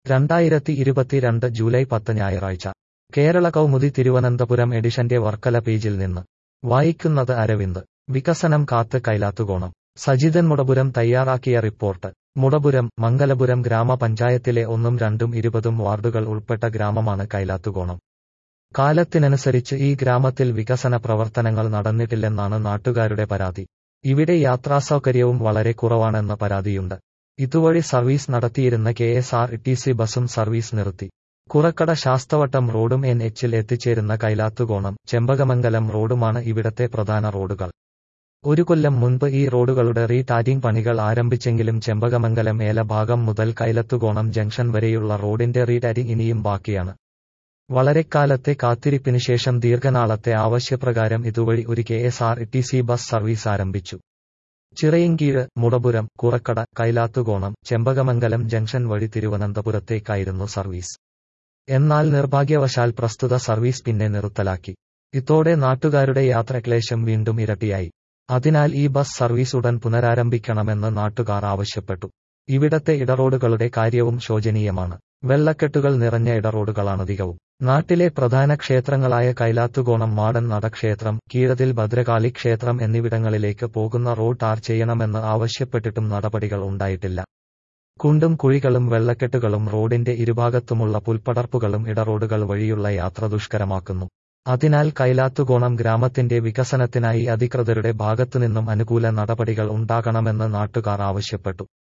രണ്ടായിരത്തി ഇരുപത്തിരണ്ട് ജൂലൈ പത്ത് ഞായറാഴ്ച കേരള കൗമുദി തിരുവനന്തപുരം എഡിഷന്റെ വർക്കല പേജിൽ നിന്ന് വായിക്കുന്നത് അരവിന്ദ് വികസനം കാത്ത് കൈലാത്തുകോണം സജിതൻ മുടപുരം തയ്യാറാക്കിയ റിപ്പോർട്ട് മുടപുരം മംഗലപുരം ഗ്രാമപഞ്ചായത്തിലെ ഒന്നും രണ്ടും ഇരുപതും വാർഡുകൾ ഉൾപ്പെട്ട ഗ്രാമമാണ് കൈലാത്തുകോണം കാലത്തിനനുസരിച്ച് ഈ ഗ്രാമത്തിൽ വികസന പ്രവർത്തനങ്ങൾ നടന്നിട്ടില്ലെന്നാണ് നാട്ടുകാരുടെ പരാതി ഇവിടെ യാത്രാസൗകര്യവും വളരെ കുറവാണെന്ന പരാതിയുണ്ട് ഇതുവഴി സർവീസ് നടത്തിയിരുന്ന K S R T C ബസും സർവീസ് നിർത്തി കുറക്കട ശാസ്തവട്ടം റോഡും എൻ എച്ചിൽ എത്തിച്ചേരുന്ന കൈലാത്തുകോണം ചെമ്പകമംഗലം റോഡുമാണ് ഇവിടത്തെ പ്രധാന റോഡുകൾ ഒരു കൊല്ലം മുൻപ് ഈ റോഡുകളുടെ റീടാരിംഗ് പണികൾ ആരംഭിച്ചെങ്കിലും ചെമ്പകമംഗലം ഏല ഭാഗം മുതൽ കൈലത്തുകോണം ജംഗ്ഷൻ വരെയുള്ള റോഡിന്റെ റീടാരിംഗ് ഇനിയും ബാക്കിയാണ് വളരെക്കാലത്തെ കാത്തിരിപ്പിന് ശേഷം ദീർഘനാളത്തെ ആവശ്യപ്രകാരം ഇതുവഴി ഒരു K S R T C bus service ആരംഭിച്ചു ചിറയൻകീഴ് മുടപുരം കുറക്കട കൈലാത്തുകോണം ചെമ്പകമംഗലം ജംഗ്ഷൻ വഴി തിരുവനന്തപുരത്തേക്കായിരുന്നു സർവീസ് എന്നാൽ നിർഭാഗ്യവശാൽ പ്രസ്തുത സർവീസ് പിന്നെ നിർത്തലാക്കി ഇതോടെ നാട്ടുകാരുടെ യാത്രക്ലേശം വീണ്ടും ഇരട്ടിയായി അതിനാൽ ഈ ബസ് സർവീസ് ഉടൻ പുനരാരംഭിക്കണമെന്ന് നാട്ടുകാർ ആവശ്യപ്പെട്ടു ഇവിടത്തെ ഇടറോഡുകളുടെ കാര്യവും ശോചനീയമാണ് വെള്ളക്കെട്ടുകൾ നിറഞ്ഞ ഇടറോഡുകളാണധികവും നാട്ടിലെ പ്രധാന ക്ഷേത്രങ്ങളായ കൈലാത്തുകോണം മാടൻ നടക്ഷേത്രം കീഴതിൽ ഭദ്രകാളി ക്ഷേത്രം എന്നിവിടങ്ങളിലേക്ക് പോകുന്ന റോഡ് ടാർ ചെയ്യണമെന്ന് ആവശ്യപ്പെട്ടിട്ടും നടപടികൾ ഉണ്ടായിട്ടില്ല കുണ്ടും കുഴികളും വെള്ളക്കെട്ടുകളും റോഡിന്റെ ഇരുഭാഗത്തുമുള്ള പുൽപ്പടർപ്പുകളും ഇടറോഡുകൾ വഴിയുള്ള യാത്ര ദുഷ്കരമാക്കുന്നു അതിനാൽ കൈലാത്തുകോണം ഗ്രാമത്തിന്റെ വികസനത്തിനായി അധികൃതരുടെ ഭാഗത്തുനിന്നും അനുകൂല നടപടികൾ ഉണ്ടാകണമെന്ന് നാട്ടുകാർ ആവശ്യപ്പെട്ടു